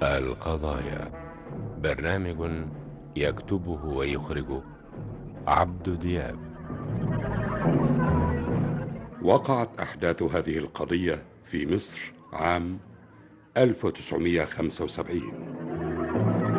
القضايا برنامج يكتبه ويخرجه عبد دياب وقعت أحداث هذه القضية في مصر عام 1975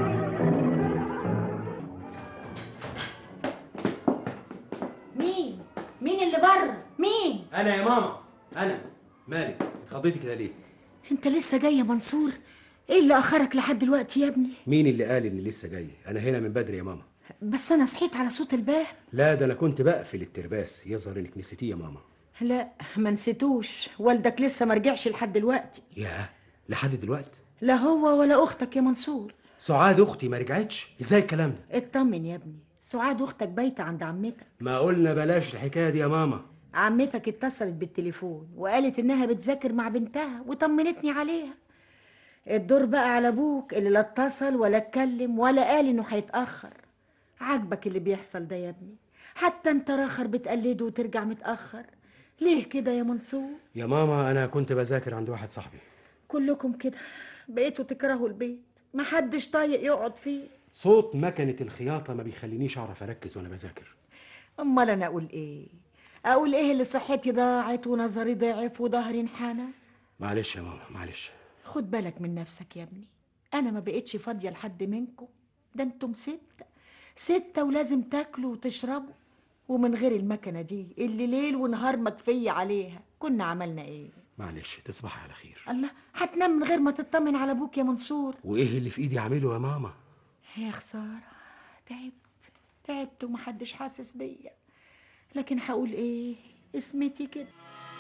مين؟ مين اللي بره؟ مين؟ انا يا ماما انا مالك اتخضيتي كده ليه انت لسه جاي يا منصور؟ ايه اللي اخرك لحد دلوقتي يا ابني؟ مين اللي قال اني لسه جاي انا هنا من بدري يا ماما بس انا صحيت على صوت الباب لا ده انا كنت بقفل الترباس يظهر انك نسيتيه يا ماما لا ما نسيتوش والدك لسه ما رجعش لحد دلوقتي ياه لحد دلوقتي لا هو ولا اختك يا منصور سعاد اختي ما رجعتش ازاي الكلام ده اطمن يا ابني سعاد اختك بايته عند عمتك ما قلنا بلاش الحكايه دي يا ماما عمتك اتصلت بالتليفون وقالت انها بتذاكر مع بنتها وطمنتني عليها الدور بقى على ابوك اللي لا اتصل ولا اتكلم ولا قال انه هيتاخر عاجبك اللي بيحصل ده يا ابني حتى انت راخر بتقلده وترجع متاخر ليه كده يا منصور يا ماما انا كنت بذاكر عند واحد صاحبي كلكم كده بقيتوا تكرهوا البيت محدش طايق يقعد فيه صوت مكنه الخياطه ما بيخلينيش اعرف اركز وانا بذاكر امال انا اقول ايه اقول ايه اللي صحتي ضاعت ونظري ضعف وظهري انحنى معلش يا ماما معلش خد بالك من نفسك يا ابني انا ما بقتش فاضيه لحد منكم ده انتم سته سته ولازم تاكلوا وتشربوا ومن غير المكنه دي اللي ليل ونهار مكفيه عليها كنا عملنا ايه معلش تصبحي على خير الله هتنام من غير ما تطمن على ابوك يا منصور وايه اللي في ايدي اعمله يا ماما يا خساره تعبت تعبت ومحدش حاسس بيا لكن هقول ايه اسمتي كده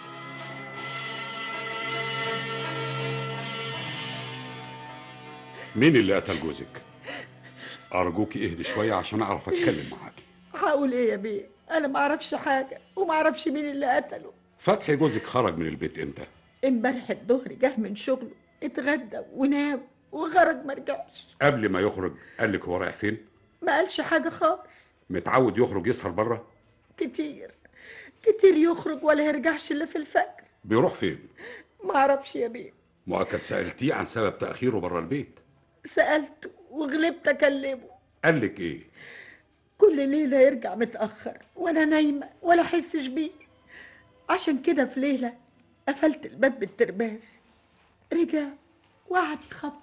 مين اللي قتل جوزك؟ أرجوك اهدي شوية عشان أعرف أتكلم معاكي هقول ايه يا بيه انا ما اعرفش حاجه وما اعرفش مين اللي قتله فتحي جوزك خرج من البيت إمتى؟ امبارح الظهر جه من شغله اتغدى ونام وخرج ما رجعش قبل ما يخرج قال لك هو رايح فين؟ ما قالش حاجه خالص متعود يخرج يسهر بره؟ كتير كتير يخرج ولا يرجعش الا في الفجر بيروح فين؟ ما اعرفش يا بيه مؤكد سألتيه عن سبب تأخيره بره البيت سالته وغلبت اكلمه قال لك إيه؟ كل ليله يرجع متاخر وانا نايمه ولا احسش بيه عشان كده في ليله قفلت الباب بالترباس رجع وقعد يخبط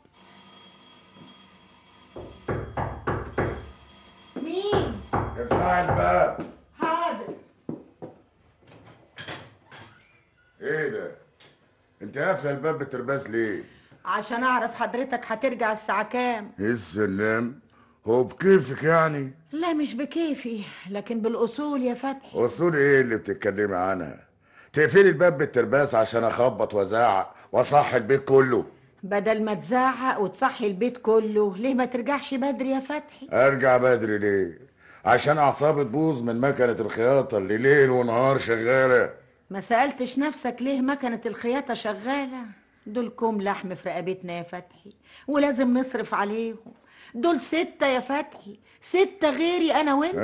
مين افتح الباب حاضر ايه ده انت قافله الباب بالترباس ليه عشان اعرف حضرتك هترجع الساعه كام ايه السلام هو بكيفك يعني لا مش بكيفي لكن بالاصول يا فتحي وصول ايه اللي بتتكلمي عنها تقفلي الباب بالترباس عشان اخبط وازعق واصحي البيت كله بدل ما تزعق وتصحي البيت كله ليه ما ترجعش بدري يا فتحي ارجع بدري ليه عشان اعصابي تبوظ من مكنه الخياطه اللي ليل ونهار شغاله ما سألتش نفسك ليه مكنة الخياطة شغالة دول كوم لحم في رقبتنا يا فتحي ولازم نصرف عليهم دول ستة يا فتحي ستة غيري أنا وأنت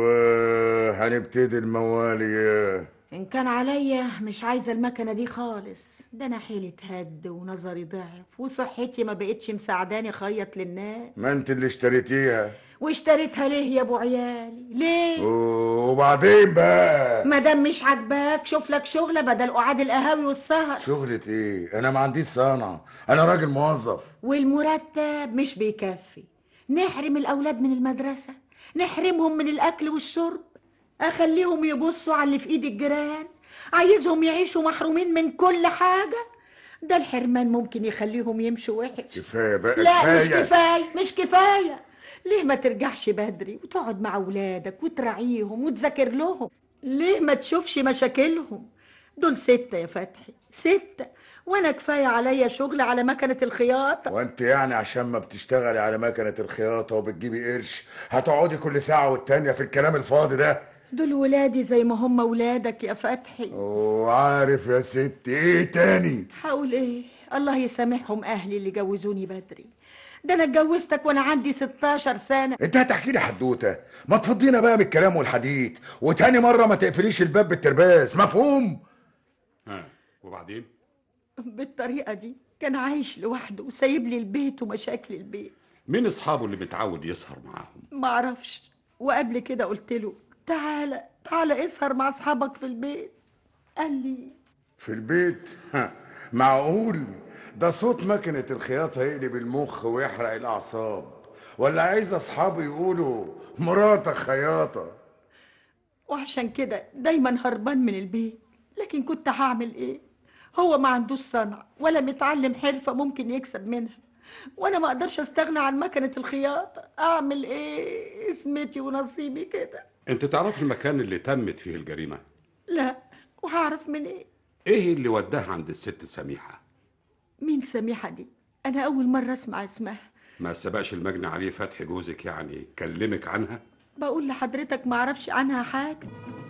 ايوه هنبتدي الموالي إن كان عليا مش عايزة المكنة دي خالص ده أنا حيلي اتهد ونظري ضعف وصحتي ما بقتش مساعداني أخيط للناس ما انت اللي اشتريتيها واشتريتها ليه يا أبو عيالي ليه؟ وبعدين بقى ما دام مش عاجباك شوف لك شغلة بدل قعاد القهاوي والسهر شغلة ايه انا ما عنديش صنعة انا راجل موظف والمرتب مش بيكفي نحرم الأولاد من المدرسة نحرمهم من الأكل والشرب أخليهم يبصوا على اللي في إيد الجيران عايزهم يعيشوا محرومين من كل حاجة ده الحرمان ممكن يخليهم يمشوا وحش كفاية بقى لا كفاية مش كفاية مش كفاية ليه ما ترجعش بدري وتقعد مع أولادك وتراعيهم وتذاكر لهم ليه ما تشوفش مشاكلهم دول ستة يا فتحي ستة وأنا كفاية عليا شغل على مكنة الخياطة وانت يعني عشان ما بتشتغلي على مكنة الخياطة وبتجيبي قرش هتقعدي كل ساعة والتانية في الكلام الفاضي ده دول ولادي زي ما هم ولادك يا فتحي وعارف يا ست ايه تاني هقول ايه الله يسامحهم اهلي اللي جوزوني بدري ده انا اتجوزتك وانا عندي 16 سنه انت هتحكي لي حدوته ما تفضينا بقى من الكلام والحديث وتاني مرة ما تقفليش الباب بالترباس مفهوم ها وبعدين؟ بالطريقه دي كان عايش لوحده وسايب لي البيت ومشاكل البيت مين اصحابه اللي متعود يسهر معاهم ما اعرفش وقبل كده قلت له تعالى تعالى اسهر مع اصحابك في البيت قال لي في البيت ها، معقول ده صوت مكنة الخياطة يقلب المخ ويحرق الأعصاب ولا عايز أصحابي يقولوا مراتك خياطة وعشان كده دايما هربان من البيت لكن كنت هعمل ايه هو ما عندوش صنع ولا متعلم حرفة ممكن يكسب منها وانا ما اقدرش استغنى عن مكنة الخياطة اعمل ايه اسمتي ونصيبي كده انت تعرف المكان اللي تمت فيه الجريمة لا وهعرف من ايه ايه اللي وداها عند الست سميحة مين سميحة دي انا اول مرة اسمع اسمها ما سبقش المجني عليه فتحي جوزك يعني كلمك عنها بقول لحضرتك ما اعرفش عنها حاجة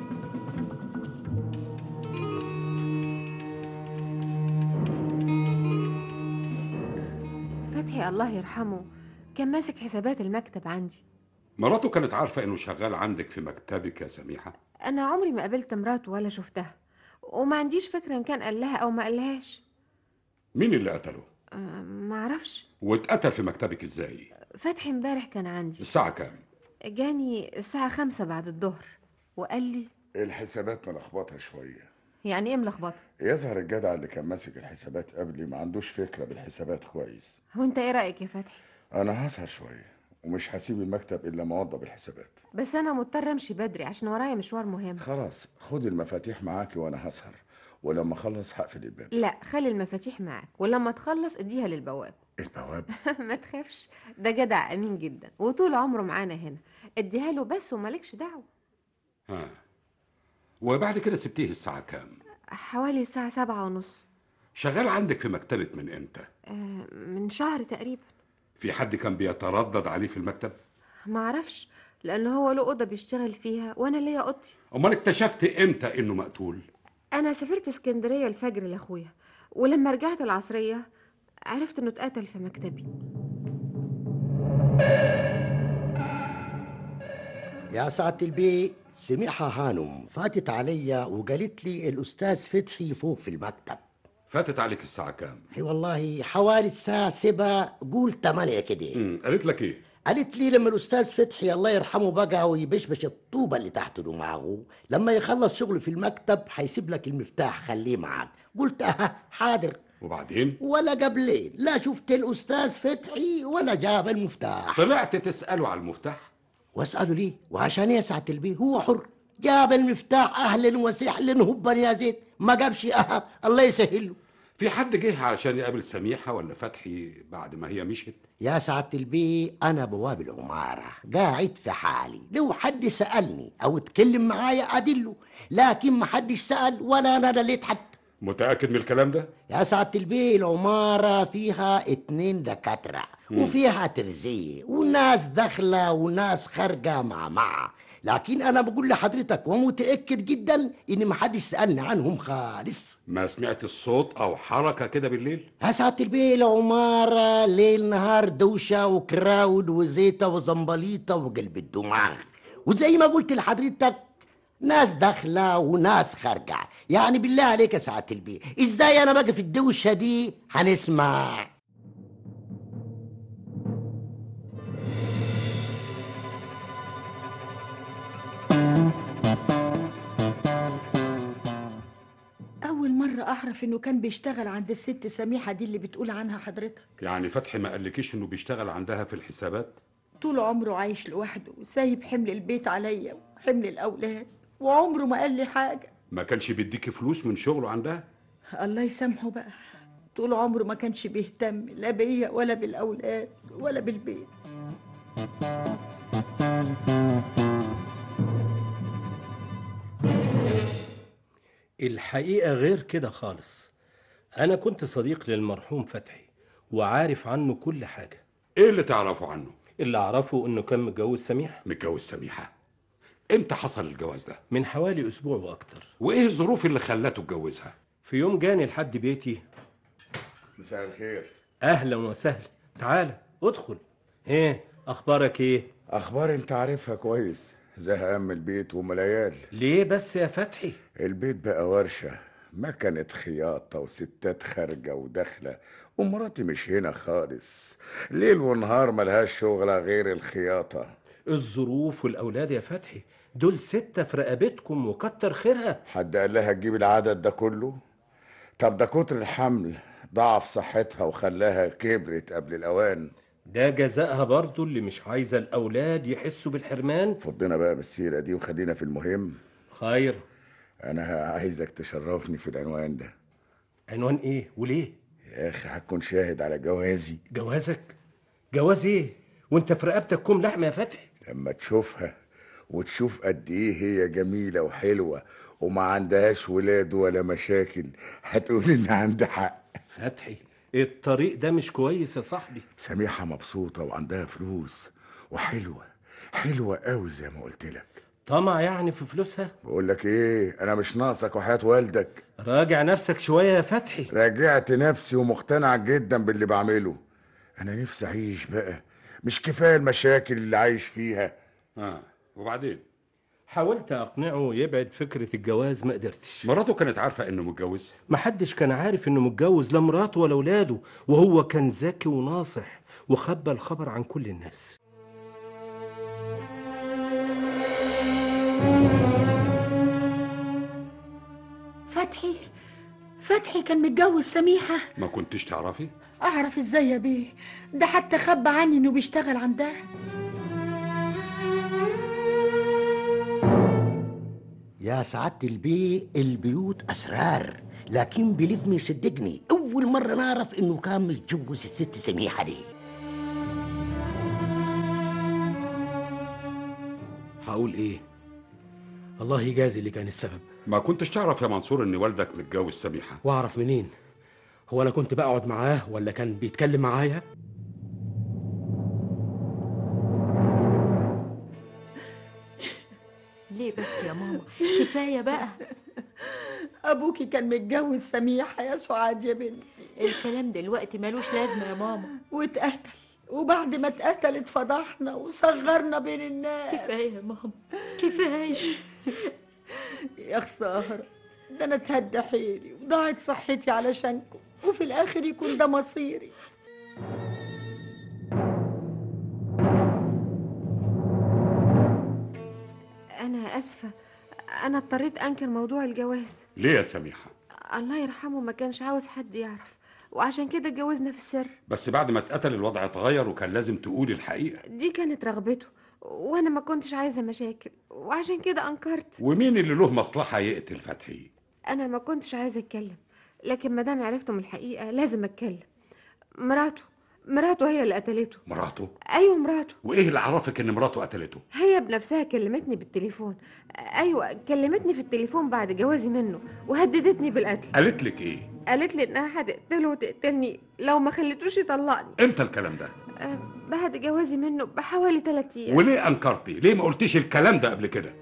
فتحي الله يرحمه كان ماسك حسابات المكتب عندي مراته كانت عارفة انه شغال عندك في مكتبك يا سميحة انا عمري ما قابلت مراته ولا شفتها وما عنديش فكرة ان كان قال لها او ما قالهاش مين اللي قتله أه، ما اعرفش واتقتل في مكتبك ازاي فتحي امبارح كان عندي الساعة كام جاني الساعة خمسة بعد الظهر وقال لي الحسابات ملخبطة شوية يعني ايه ملخبطة يظهر الجدع اللي كان ماسك الحسابات قبلي ما عندوش فكرة بالحسابات كويس هو انت ايه رأيك يا فتحي أنا هسهر شوية ومش هسيب المكتب إلا ما أوضب الحسابات بس انا مضطر امشي بدري عشان ورايا مشوار مهم خلاص خد المفاتيح معاكي وأنا هسهر ولما أخلص هقفل الباب لا خلي المفاتيح معاك ولما تخلص اديها للبواب البواب ما تخافش ده جدع امين جدا وطول عمره معانا هنا اديها له بس ومالكش دعوه ها وبعد كده سبتيه الساعة كام حوالي الساعه سبعة ونص شغال عندك في مكتبك من امتى آه، من شهر تقريبا في حد كان بيتردد عليه في المكتب ما اعرفش لان هو له اوضه بيشتغل فيها وانا ليا اوضتي امال اكتشفت امتى انه مقتول انا سافرت اسكندريه الفجر لاخويا ولما رجعت العصريه عرفت انه اتقتل في مكتبي يا سعادة البي سميحة هانم فاتت عليا وقالت لي الأستاذ فتحي فوق في المكتب فاتت عليك الساعة كام هي والله حوالي الساعة سبعة قول تمانية كده امم قالت لك ايه قالت لي لما الأستاذ فتحي الله يرحمه بقى ويبشبش الطوبة اللي تحت له معه لما يخلص شغله في المكتب هيسيب لك المفتاح خليه معاك قلت أها حاضر وبعدين ولا قبلين لا شفت الأستاذ فتحي ولا جاب المفتاح طلعت تسأله على المفتاح واساله ليه وعشان ايه يا سعاده البيه هو حر جاب المفتاح اهلا وسهلا هبا يا زيد ما جابش اها الله يسهل له في حد جه علشان يقابل سميحة ولا فتحي بعد ما هي مشيت يا سعاده البيه انا بواب العماره قاعد في حالي لو حد سالني او اتكلم معايا ادله لكن ما حدش سال ولا انا دليت حد متأكد من الكلام ده يا سعادة البيه العمارة فيها اتنين دكاترة وفيها ترزية وناس داخلة وناس خارجة مع مع لكن أنا بقول لحضرتك ومتأكد جدا إن محدش سألني عنهم خالص ما سمعت الصوت او حركة كده بالليل يا سعادة البيه العمارة ليل نهار دوشة وكراود وزيتة وزنبليطة وقلب الدماغ وزي ما قلت لحضرتك ناس داخلة وناس خارجة يعني بالله عليك يا سعادة البيه ازاي انا بقى في الدوشة دي هنسمع اول مرة اعرف انه كان بيشتغل عند الست سميحة دي اللي بتقول عنها حضرتك يعني فتحي ما قالكيش انه بيشتغل عندها في الحسابات طول عمره عايش لوحده وسايب حمل البيت عليا وحمل الاولاد وعمره ما قال لي حاجة ما كانش بيديكي فلوس من شغله عندها الله يسامحه بقى طول عمره ما كانش بيهتم لا بيا ولا بالاولاد ولا بالبيت الحقيقة غير كده خالص أنا كنت صديق للمرحوم فتحي وعارف عنه كل حاجة ايه اللي تعرفه عنه اللي أعرفه إنه كان متجوز سميحة متجوز سميحة امتى حصل الجواز ده من حوالي أسبوع وأكتر وايه الظروف اللي خلته اتجوزها في يوم جاني لحد بيتي مساء الخير أهلا وسهلا تعالى ادخل إيه أخبارك إيه أخبار أنت عارفها كويس زهقان من البيت ومليال ليه بس يا فتحي البيت بقى ورشة ما كانت خياطة وستات خارجة وداخلة ومراتي مش هنا خالص ليل ونهار ملهاش شغلة غير الخياطة الظروف والأولاد يا فتحي دول ستة في رقبتكم وكتر خيرها حد قال لها تجيب العدد ده كله طب ده كتر الحمل ضعف صحتها وخلاها كبرت قبل الأوان ده جزائها برضو اللي مش عايزة الأولاد يحسوا بالحرمان فضينا بقى بالسيرة دي وخلينا في المهم خير أنا عايزك تشرفني في العنوان ده عنوان إيه وليه يا أخي هتكون شاهد على جوازي جوازك جواز إيه وانت في رقبتك كوم لحمة يا فتحي لما تشوفها وتشوف قد ايه هي جميلة وحلوة وما عندهاش ولاد ولا مشاكل هتقول ان عندها حق فتحي الطريق ده مش كويس يا صاحبي سميحة مبسوطة وعندها فلوس وحلوة حلوة قوي زي ما قلت لك طمع يعني في فلوسها بقول لك ايه انا مش ناقصك وحياة والدك راجع نفسك شوية يا فتحي راجعت نفسي ومقتنع جدا باللي بعمله انا نفسي اعيش بقى مش كفاية المشاكل اللي عايش فيها اه وبعدين حاولت أقنعه يبعد فكرة الجواز ما قدرتش مراته كانت عارفة انه متجوز محدش كان عارف انه متجوز لا مراته ولا ولاده وهو كان ذكي وناصح وخبى الخبر عن كل الناس فتحي فتحي كان متجوز سميحة ما كنتش تعرفي أعرف إزاي يا بيه ده حتى خبى عني إنه بيشتغل عندها يا سعادة البي البيوت أسرار لكن بليف مي صدقني أول مرة نعرف إنه كان متجوز الست سميحة دي هقول ايه الله يجازي اللي كان السبب ما كنتش تعرف يا منصور ان والدك متجوز سميحة واعرف منين هو انا كنت بقعد معاه ولا كان بيتكلم معايا ليه بس يا ماما كفاية بقى أبوكي كان متجوز سميحة يا سعاد يا بنتي الكلام دلوقتي ملوش لازمة يا ماما واتقتل وبعد ما اتقتلت فضحنا وصغرنا بين الناس كفاية يا ماما كفاية يا خسارة ده أنا اتهدى حيلي وضاعت صحتي علشانكم وفي الآخر يكون ده مصيري أنا آسفة أنا اضطريت أنكر موضوع الجواز ليه يا سميحة الله يرحمه ما كانش عاوز حد يعرف وعشان كده اتجوزنا في السر بس بعد ما اتقتل الوضع اتغير وكان لازم تقولي الحقيقة دي كانت رغبته وأنا ما كنتش عايزة مشاكل وعشان كده أنكرت ومين اللي له مصلحة يقتل فتحي أنا ما كنتش عايزة أتكلم لكن ما دام عرفتم الحقيقة لازم أتكلم مراته مراته هي اللي قتلته مراته أيوة مراته وايه اللي عرفك ان مراته قتلته هي بنفسها كلمتني بالتليفون أيوة كلمتني في التليفون بعد جوازي منه وهددتني بالقتل قالت لك ايه قالت لي إنها هتقتله وتقتلني لو ما خليتوش يطلقني امتى الكلام ده أه بعد جوازي منه بحوالي ثلاثة أيام وليه انكرتي ليه ما قلتيش الكلام ده قبل كده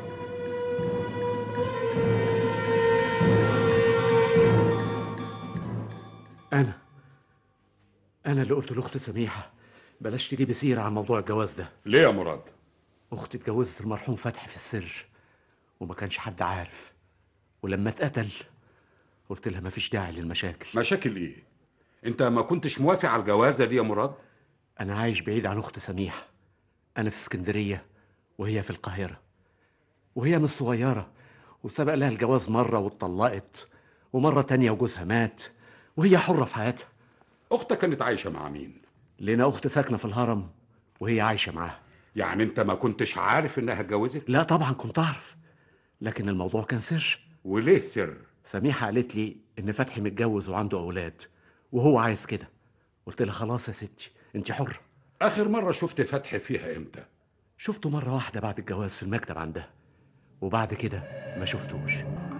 انا انا اللي قلت لاخت سميحه بلاش تجيبي سيره عن موضوع الجواز ده ليه يا مراد اختي اتجوزت المرحوم فتحي في السر وما كانش حد عارف ولما اتقتل قلت لها مفيش داعي للمشاكل مشاكل ايه انت ما كنتش موافق على الجوازة دي يا مراد انا عايش بعيد عن اخت سميحه انا في اسكندريه وهي في القاهره وهي مش صغيره وسبق لها الجواز مره واتطلقت ومره تانية وجوزها مات وهي حره في حياتها اختك كانت عايشة مع مين لنا اخت ساكنه في الهرم وهي عايشه معاها يعني انت ما كنتش عارف انها اتجوزت لا طبعا كنت اعرف لكن الموضوع كان سر وليه سر سميحه قالت لي ان فتحي متجوز وعنده اولاد وهو عايز كده قلت لها خلاص يا ستي انت حره اخر مرة شفت فتحي فيها امتى شفته مره واحده بعد الجواز في المكتب عندها وبعد كده ما شفتوش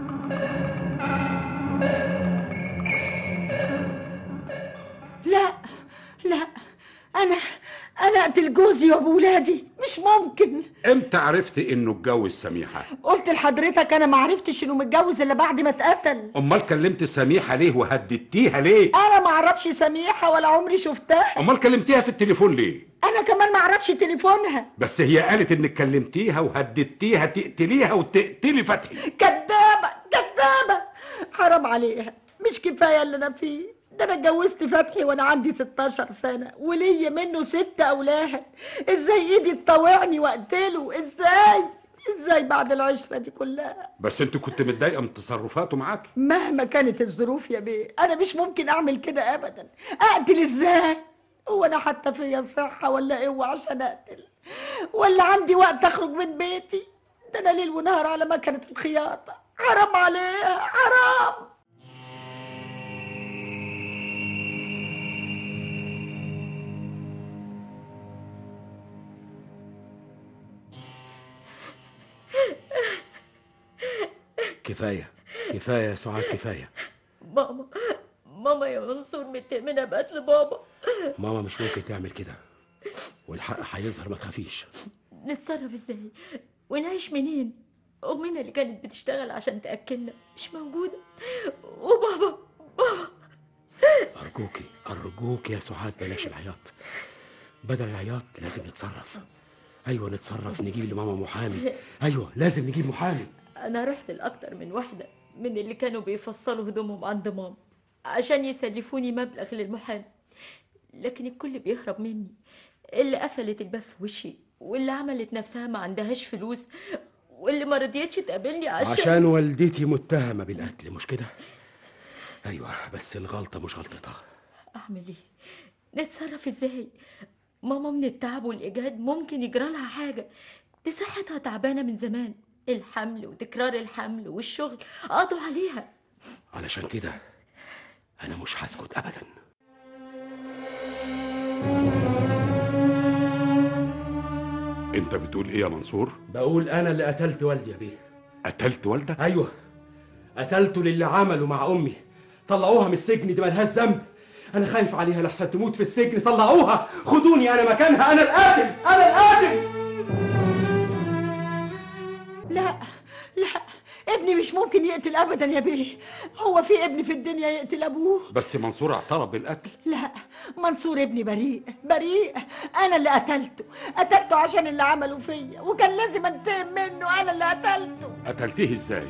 لا لا أنا أنا أقتل جوزي وأبو ولادي مش ممكن امتى عرفت انه اتجوز سميحة قلت لحضرتك أنا ما عرفتش إنه متجوز إلا بعد ما اتقتل امال كلمت سميحة ليه وهددتيها ليه أنا ما أعرفش سميحة ولا عمري شفتها امال كلمتيها في التليفون ليه أنا كمان ما أعرفش تليفونها بس هي قالت انك كلمتيها وهددتيها تقتليها وتقتلي فتحي كدابة كدابة حرام عليها مش كفايه اللي انا فيه ده انا اتجوزت فتحي وانا عندي 16 سنه وليا منه ست اولاد ازاي ايدي تطوعني واقتله ازاي ازاي بعد العشره دي كلها بس انت كنت متضايقه من تصرفاته معاك مهما كانت الظروف يا بيه انا مش ممكن اعمل كده ابدا اقتل ازاي هو انا حتى فيا صحه ولا قوه عشان اقتل ولا عندي وقت اخرج من بيتي ده انا ليل ونهار على مكنه الخياطه حرام عليها حرام كفايه كفايه يا سعاد كفايه ماما ماما يا منصور متهمنا بقتل بابا ماما مش ممكن تعمل كده والحق هيظهر ما تخافيش نتصرف ازاي ونعيش منين امنا اللي كانت بتشتغل عشان تاكلنا مش موجوده وبابا بابا أرجوكي أرجوكي يا سعاد بلاش العياط بدل العياط لازم نتصرف أيوة نتصرف نجيب لماما محامي أيوة لازم نجيب محامي انا رحت لاكتر من واحده من اللي كانوا بيفصلوا هدومهم عند ماما عشان يسلفوني مبلغ للمحامي لكن الكل بيهرب مني اللي قفلت الباب في وشي واللي عملت نفسها ما عندهاش فلوس واللي ما رضيتش تقابلني عشان, عشان والدتي متهمة بالقتل مش كده أيوة بس الغلطة مش غلطتها اعمل ايه نتصرف ازاي ماما من التعب والاجهاد ممكن يجرى لها حاجه دي صحتها تعبانه من زمان الحمل وتكرار الحمل والشغل قضوا عليها علشان كده أنا مش هسكت أبدا انت بتقول ايه يا منصور بقول أنا اللي قتلت والدي يا بيه قتلت والدك أيوة قتلته للي عمله مع أمي طلعوها من السجن دي ملهاش ذنب أنا خايف عليها لحسن تموت في السجن طلعوها خدوني أنا مكانها أنا القاتل أنا القاتل لا لا ابني مش ممكن يقتل ابدا يا بيه هو في ابن في الدنيا يقتل ابوه بس منصور اعترف بالقتل لا منصور ابني بريء بريء انا اللي قتلته قتلته عشان اللي عمله فيا وكان لازم انتقم منه انا اللي قتلته قتلتيه ازاي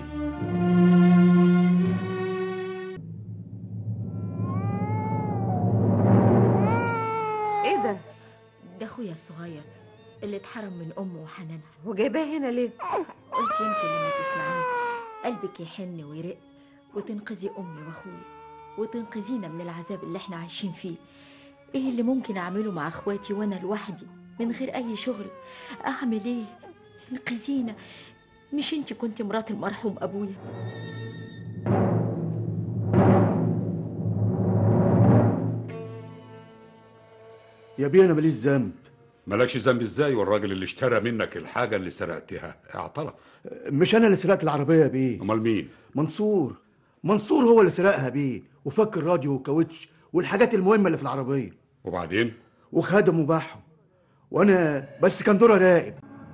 ايه ده ده اخويا الصغير اللي اتحرم من امه وحنانها وجايباه هنا ليه قلت يمكن لما تسمعيه قلبك يحن ويرق وتنقذي امي واخويا وتنقذينا من العذاب اللي احنا عايشين فيه ايه اللي ممكن اعمله مع اخواتي وانا لوحدي من غير اي شغل اعمل ايه انقذينا مش انت كنت مرات المرحوم ابويا يا بيه أنا ماليش ذنب مالكش ذنب ازاي والراجل اللي اشترى منك الحاجه اللي سرقتها اعترف مش أنا اللي سرقت العربية يا بيه امال مين منصور منصور هو اللي سرقها بيه وفك الراديو والكاوتش والحاجات المهمة اللي في العربية وبعدين وخدم وباعهم وأنا بس كان دوري راقب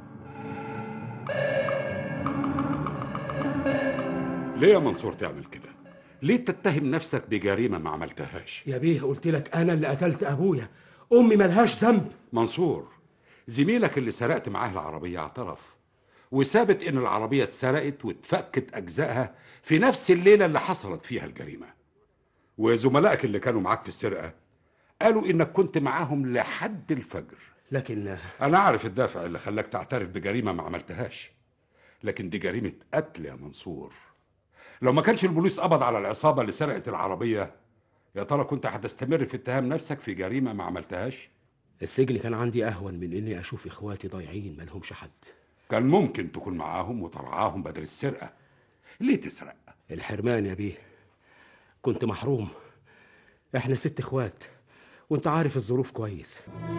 ليه يا منصور تعمل كده ليه تتهم نفسك بجريمه ما عملتهاش يا بيه قلت لك أنا اللي قتلت أبويا أمي ملهاش ذنب منصور زميلك اللي سرقت معاه العربيه اعترف وثابت ان العربيه اتسرقت واتفكت اجزائها في نفس الليله اللي حصلت فيها الجريمه وزملائك اللي كانوا معاك في السرقه قالوا انك كنت معاهم لحد الفجر لكن انا عارف الدافع اللي خلاك تعترف بجريمه ما عملتهاش لكن دي جريمه قتل يا منصور لو ما كانش البوليس قبض على العصابه اللي سرقت العربيه يا ترى كنت هتستمر في اتهام نفسك في جريمه ما عملتهاش السجن كان عندي أهون من إني أشوف إخواتي ضايعين ملهمش حد كان ممكن تكون معاهم وترعاهم بدل السرقه ليه تسرق الحرمان يا بيه كنت محروم احنا ست اخوات وانت عارف الظروف كويس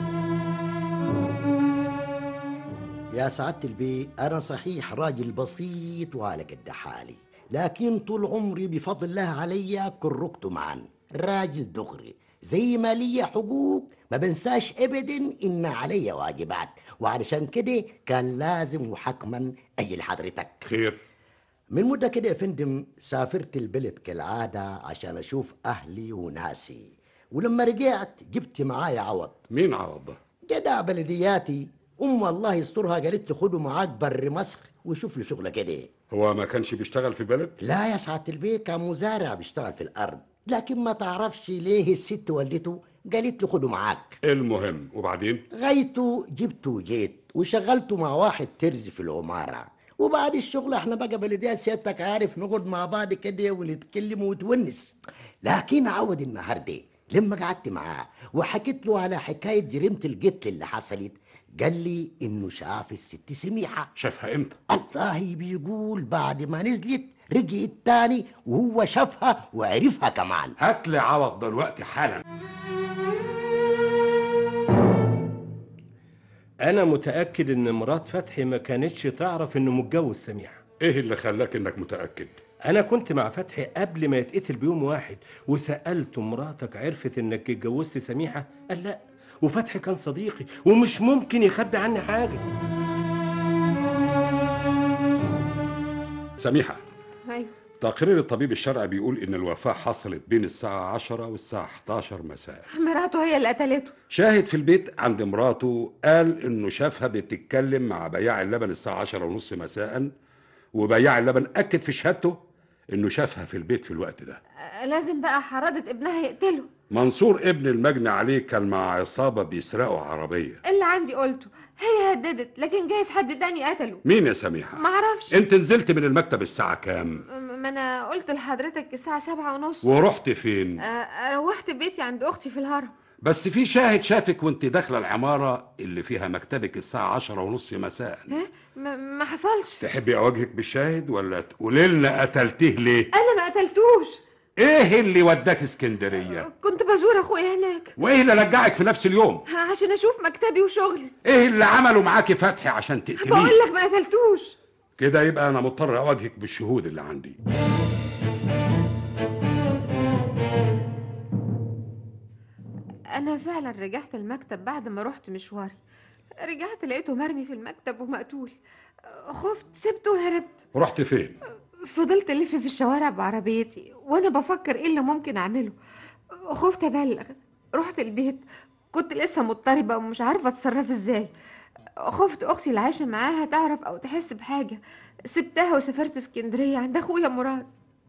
يا سعادة البي أنا صحيح راجل بسيط وعلى قد حالي لكن طول عمري بفضل الله عليا كركت معا راجل دغري زي ما ليا حقوق ما بنساش ابدا ان عليا واجبات وعلشان كده كان لازم وحكما اجي لحضرتك خير من مدة كده يا فندم سافرت البلد كالعادة عشان أشوف أهلي وناسي ولما رجعت جبت معايا عوض مين عوض ده جدع بلدياتي ام الله يسترها قالت لي خده معاك بر مصر وشوف له شغله كده هو ما كانش بيشتغل في البلد لا يا سعاده البيت كان مزارع بيشتغل في الارض لكن ما تعرفش ليه الست والدته قالت له خده معاك المهم وبعدين غايته جبته وجيت وشغلته مع واحد ترزي في العمارة وبعد الشغل احنا بقى بلديات سيادتك عارف نقعد مع بعض كده ونتكلم ونتونس لكن عود النهارده لما قعدت معاه وحكيت له على حكاية جريمة القتل اللي حصلت قال لي انه شاف الست سميحة شافها امتى الله بيقول بعد ما نزلت رجعت تاني وهو شافها وعرفها كمان هات لي عوض دلوقتي حالا انا متاكد ان مرات فتحي ما كانتش تعرف انه متجوز سميحه ايه اللي خلاك انك متاكد انا كنت مع فتحي قبل ما يتقتل بيوم واحد وسالته مراتك عرفت انك اتجوزت سميحه قال لا وفتحي كان صديقي ومش ممكن يخبي عني حاجه سميحه ايوه تقرير الطبيب الشرعي بيقول ان الوفاه حصلت بين الساعه 10 والساعه 11 مساء مراته هي اللي قتلته شاهد في البيت عند مراته قال انه شافها بتتكلم مع بياع اللبن الساعه 10 ونص مساء وبياع اللبن اكد في شهادته انه شافها في البيت في الوقت ده آه، لازم بقى حرادة ابنها يقتله منصور ابن المجني عليه كان مع عصابه بيسرقوا عربيه اللي عندي قلته هي هددت لكن جايز حد تاني قتله مين يا سميحه معرفش انت نزلت من المكتب الساعه كام م- ما انا قلت لحضرتك الساعة سبعة ونص ورحت فين آه، روحت بيتي عند اختي في الهرم بس في شاهد شافك وانت داخله العماره اللي فيها مكتبك الساعه 10 ونص مساء ها ما, ما حصلش تحبي اواجهك بالشاهد ولا تقولي لنا قتلتيه ليه انا ما قتلتوش ايه اللي وداك اسكندريه كنت بزور اخويا هناك وايه اللي رجعك في نفس اليوم عشان اشوف مكتبي وشغلي ايه اللي عمله معاكي فتحي عشان تقتليه بقول لك ما قتلتوش كده يبقى انا مضطر اواجهك بالشهود اللي عندي انا فعلا رجعت المكتب بعد ما رحت مشواري رجعت لقيته مرمي في المكتب ومقتول خفت سبته وهربت رحت فين فضلت الف في الشوارع بعربيتي وانا بفكر ايه اللي ممكن اعمله خفت ابلغ رحت البيت كنت لسه مضطربه ومش عارفه اتصرف ازاي خفت اختي اللي عايشه معاها تعرف او تحس بحاجه سبتها وسافرت اسكندريه عند اخويا مراد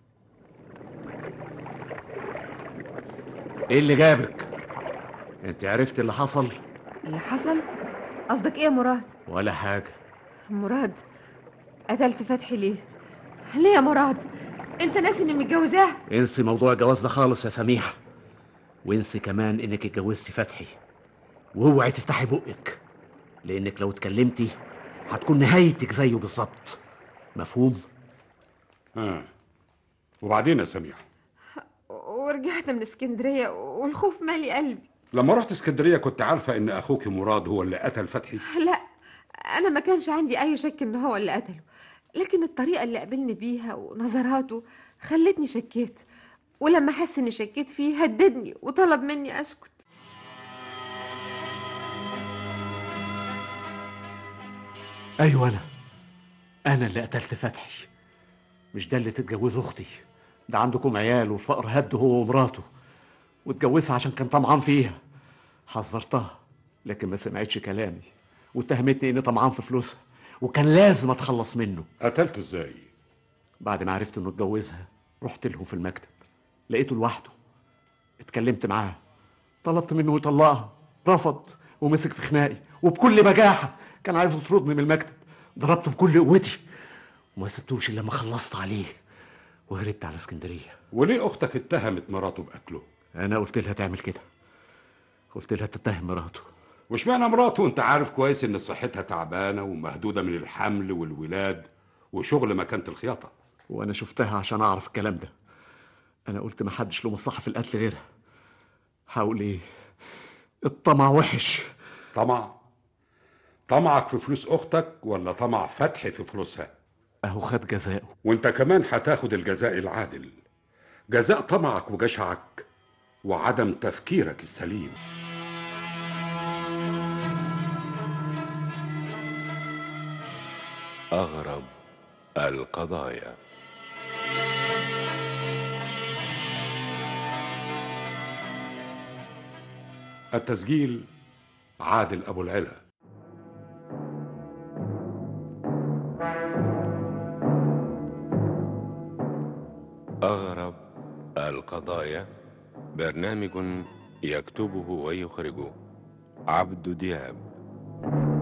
ايه اللي جابك انت عرفت اللي حصل اللي حصل قصدك ايه يا مراد ولا حاجه مراد قتلت فتحي ليه ليه يا مراد انت ناسي اني متجوزاه انسي موضوع الجواز ده خالص يا سميحه وانسي كمان انك اتجوزتي فتحي واوعي تفتحي بقك لانك لو اتكلمتي هتكون نهايتك زيه بالظبط مفهوم ها وبعدين يا سميحه ورجعت من اسكندريه والخوف مالي قلبي لما رحت اسكندريه كنت عارفه ان اخوك مراد هو اللي قتل فتحي لا انا ما كانش عندي اي شك ان هو اللي قتله لكن الطريقه اللي قابلني بيها ونظراته خلتني شكيت ولما حس اني شكيت فيه هددني وطلب مني اسكت ايوه انا انا اللي قتلت فتحي مش ده اللي تتجوزه اختي ده عندكم عيال والفقر هد هو ومراته واتجوزها عشان كان طمعان فيها حذرتها لكن ما سمعتش كلامي واتهمتني اني طمعان في فلوسها وكان لازم اتخلص منه قتلته ازاي بعد ما عرفت انه اتجوزها رحت له في المكتب لقيته لوحده اتكلمت معاه طلبت منه يطلقها رفض ومسك في خناقي وبكل بجاحة كان عايز يطردني من المكتب ضربته بكل قوتي وما سبتوش الا لما خلصت عليه وهربت على اسكندريه وليه اختك اتهمت مراته بقتله انا قلت لها تعمل كده قلت لها تتهم مراته واشمعنى مراته وانت عارف كويس ان صحتها تعبانه ومهدوده من الحمل والولاد وشغل مكانه الخياطه وانا شفتها عشان اعرف الكلام ده انا قلت ما حدش له مصلحه في القتل غيرها هقول ايه الطمع وحش طمع طمعك في فلوس اختك ولا طمع فتحي في فلوسها اهو خد جزاءه وانت كمان هتاخد الجزاء العادل جزاء طمعك وجشعك وعدم تفكيرك السليم أغرب القضايا التسجيل عادل أبو العلا أغرب القضايا برنامج يكتبه ويخرجه عبد دياب